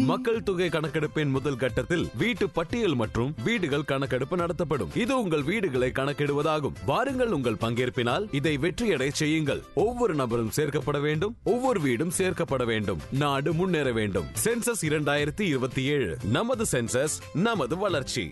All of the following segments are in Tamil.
மக்கள் தொகை கணக்கெடுப்பின் முதல் கட்டத்தில் வீட்டு பட்டியல் மற்றும் வீடுகள் கணக்கெடுப்பு நடத்தப்படும் இது உங்கள் வீடுகளை கணக்கிடுவதாகும் வாருங்கள் உங்கள் பங்கேற்பினால் இதை வெற்றியடை செய்யுங்கள் ஒவ்வொரு நபரும் சேர்க்கப்பட வேண்டும் ஒவ்வொரு வீடும் சேர்க்கப்பட வேண்டும் நாடு முன்னேற வேண்டும் சென்சஸ் இரண்டாயிரத்தி இருபத்தி ஏழு நமது சென்சஸ் நமது வளர்ச்சி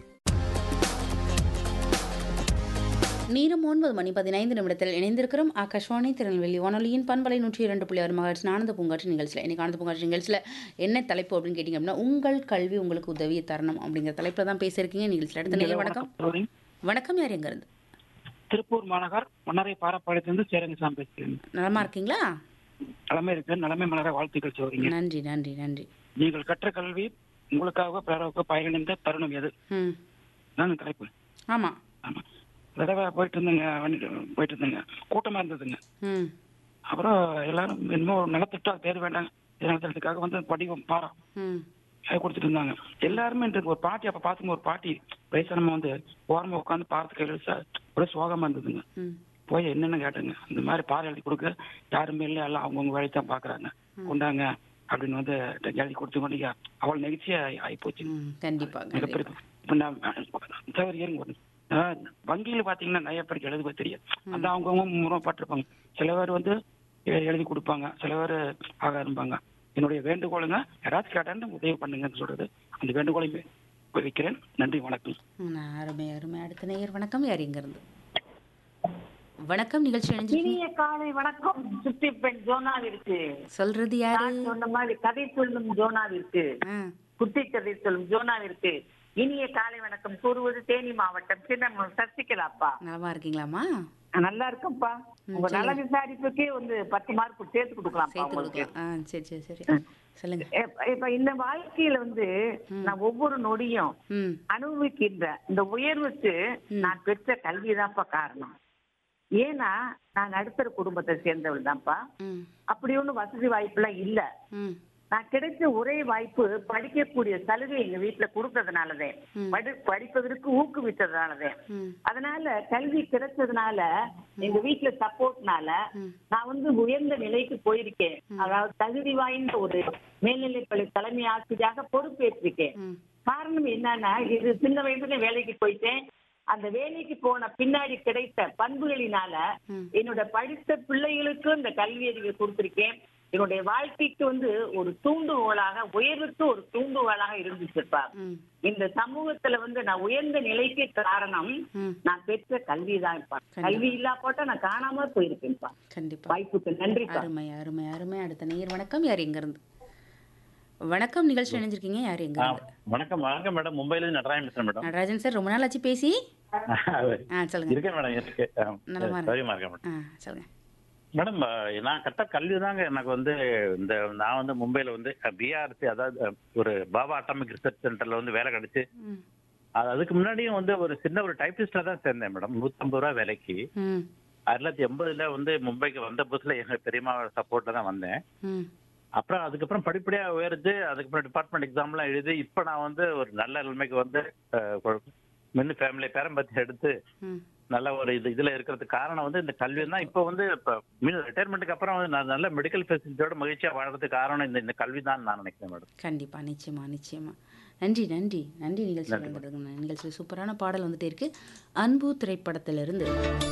நேரம் ஒன்பது மணி பதினைந்து நிமிடத்தில் இணைந்திருக்கிறோம் ஆகாஷ்வாணி திருநெல்வேலி வானொலியின் பண்பலை நூற்றி இரண்டு புள்ளி ஆறு மகாட்சி ஆனந்த பூங்காற்று நிகழ்ச்சியில் இன்னைக்கு ஆனந்த பூங்காற்று நிகழ்ச்சியில் என்ன தலைப்பு அப்படின்னு கேட்டிங்க அப்படின்னா உங்கள் கல்வி உங்களுக்கு உதவிய தருணம் அப்படிங்கிற தலைப்பில் தான் பேசியிருக்கீங்க நிகழ்ச்சியில் அடுத்த நேரம் வணக்கம் சகோதரி. வணக்கம் யார் எங்க இருந்து திருப்பூர் மாநகர் மன்னரை பாரப்பாளையத்திலிருந்து சேரங்கசாமி பேசுகிறேன் நலமா இருக்கீங்களா நலமே இருக்கு நலமே மலர வாழ்த்துக்கள் சொல்றீங்க நன்றி நன்றி நன்றி நீங்கள் கற்ற கல்வி உங்களுக்காக பிறருக்கு பயனிந்த தருணம் எது ம் நான் தலைப்பு ஆமாம் ஆமா தடவை போயிட்டு இருந்தேங்க வண்டி போயிட்டு இருந்தேங்க கூட்டமா இருந்ததுங்க ம் அப்புறம் எல்லாரும் என்னமோ ஒரு நிலத்திட்டா பேர் வேண்டாங்க நிலத்திட்டத்துக்காக வந்து படிவம் பாரம் ம் அது கொடுத்துட்டு இருந்தாங்க எல்லாருமே இன்றைக்கு ஒரு பாட்டி அப்ப பாத்துங்க ஒரு பாட்டி வயசானமா வந்து ஓரமா உட்காந்து பாரத்து கையில் ஒரே சோகமா இருந்ததுங்க ம் போய் என்னன்னு கேட்டுங்க இந்த மாதிரி பாறை எழுதி கொடுக்க யாருமே இல்லை எல்லாம் அவங்கவுங்க வேலையை தான் பாக்குறாங்க கொண்டாங்க அப்படின்னு வந்து எழுதி கொடுத்து கொண்டு அவள் நெகிழ்ச்சியா ஆகி போச்சு ம் கண்டிப்பாக கண்டிப்பாக மிகப்பெரிய இப்ப நான் தவறு ஏறுங்க ஒரு அஹ் வங்கியில பாத்தீங்கன்னா நிறைய பேருக்கு எழுத தெரியும் அந்த அவங்கவுங்க முறப்பட்டிருப்பாங்க சில பேர் வந்து எ- எழுதி கொடுப்பாங்க சில பேர் ஆக இருப்பாங்க என்னுடைய வேண்டுகோளுங்க யாராச்சும் கேட்டான்னு உதவி பண்ணுங்கன்னு சொல்றது அந்த வேண்டுகோளையுமே வைக்கிறேன் நன்றி வணக்கம் ம், அருமை அருமை அடுத்த நேயர் வணக்கம் யார் எங்க இருந்து வணக்கம் நிகழ்ச்சி இணைஞ்சிருக்கீங்க இனிய காலை வணக்கம் சுத்தி பெண் ஜோனாவிற்கு சொல்றது யாரு நான் சொன்ன மாதிரி கதை சொல்லும் ஜோனாவிற்கு ஆ குட்டி கதை சொல்லும் ஜோனாவிற்கு இனிய காலை வணக்கம் கூறுவது தேனி மாவட்டம் சின்ன சசிகலாப்பா நலமா இருக்கீங்களா நல்லா இருக்கேன்ப்பா உங்க நல விசாரிப்புக்கே வந்து பத்து மார்க் சேர்த்து கொடுக்கலாம்ப்பா சேர்த்து உங்களுக்கு கொடுக்கலாம் ஆ சரி சரி சரி சொல்லுங்க இப்ப- இப்ப இந்த வாழ்க்கையில வந்து நான் ஒவ்வொரு நொடியும் ம் அனுபவிக்கின்ற இந்த உயர்வுக்கு நான் பெற்ற கல்விதான்ப்பா காரணம் ஏன்னா நான் நடுத்தர குடும்பத்தை சேர்ந்தவள் தான்ப்பா ம் அப்படி ஒண்ணும் வசதி வாய்ப்புலாம் இல்ல ம் நான் கிடைச்ச ஒரே வாய்ப்பு படிக்கக்கூடிய சலுகை எங்க வீட்டுல கொடுத்ததுனாலதே படி படிப்பதற்கு ஊக்குவித்ததுனாலதே ம் அதனால கல்வி கிடைச்சதுனால எங்க வீட்டுல சப்போர்ட்னால நான் வந்து உயர்ந்த நிலைக்கு போயிருக்கேன் அதாவது தகுதி வாய்ந்த ஒரு மேல்நிலைப்பள்ளி தலைமை ஆசிரியராக பொறுப்பேற்றிருக்கேன் ம் காரணம் என்னன்னா இது சின்ன வயசுல வேலைக்கு போயிட்டேன் அந்த வேலைக்கு போன பின்னாடி கிடைத்த பண்புகளினால என்னோட படித்த பிள்ளைகளுக்கு இந்த கல்வி அறிவை கொடுத்திருக்கேன் என்னுடைய வாழ்க்கைக்கு வந்து ஒரு தூண்டுகோலாக உயர்வுக்கு ஒரு தூண்டுகோலாக இருந்துச்சுப்பா ம் இந்த சமூகத்துல வந்து நான் உயர்ந்த நிலைக்கு காரணம் ம் நான் பெற்ற கல்வி தான்ப்பா கல்வி இல்லா போட்டா நான் காணாம போயிருப்பேன்ப்பா கண்டிப்பா வாய்ப்புக்கு நன்றிப்பா அருமை அருமை அருமை அடுத்த நேயர் வணக்கம் யார் எங்க இருந்து வணக்கம் நிகழ்ச்சி இணைஞ்சிருக்கீங்க யார் எங்க ஆ, இருந்து வணக்கம் வணக்கம் மேடம் மும்பைல இருந்து நடராஜன் பேசுறேன் மேடம் நடராஜன் சார் ரொம்ப நாள் ஆச்சு பேசி ஆ சொல்லுங்க இருக்கேன் மேடம் இருக்கு ஆ, நலமா இருக்கு. சௌரியமா இருக்கேன் மேடம் ஆ சொல்லுங்க மேடம் ஆ, நான் கட்ட கல்வி தாங்க எனக்கு வந்து இந்த நான் வந்து மும்பைல வந்து பிஆர்சி அதாவது அ, ஒரு பாபா அட்டாமிக் ரிசர்ச் சென்டர்ல வந்து வேலை கிடைச்சு ம் அது அதுக்கு முன்னாடியும் வந்து ஒரு சின்ன ஒரு டைப்பிஸ்டா தான் சேர்ந்தேன் மேடம் நூத்தம்பது ரூபா வேலைக்கு ம் ஆயிரத்தி தொள்ளாயிரத்தி எண்பதுல வந்து மும்பைக்கு வந்த புதுசுல எங்க பெரியம்மா சப்போர்ட்ல தான் வந்தேன் ம் அப்புறம் அதுக்கப்புறம் படிப்படியா உயர்ந்து அதுக்கப்புறம் டிபார்ட்மெண்ட் எக்ஸாம்லாம் எழுதி இப்போ நான் வந்து ஒரு நல்ல நிலைமைக்கு வந்து மின்னு ஃபேமிலி பேரம்பத்தி எடுத்து ம் நல்ல ஒரு இது இதுல இருக்கிறதுக்கு காரணம் வந்து இந்த கல்வி தான் இப்போ வந்து இப்போ மீன் ரிட்டையர்மெண்ட்டுக்கு அப்புறம் வந்து நான் நல்ல மெடிக்கல் ஃபெசிலிட்டியோட மகிழ்ச்சியா வாழறதுக்கு காரணம் இந்த இந்த கல்வி தான் நான் நினைக்கிறேன் மேடம் கண்டிப்பா நிச்சயமா நிச்சயமா நன்றி நன்றி நன்றி நிகழ்ச்சி வழங்குறதுக்கு நிகழ்ச்சியில் சூப்பரான பாடல் வந்துட்டே இருக்கு அன்பு திரைப்படத்திலிருந்து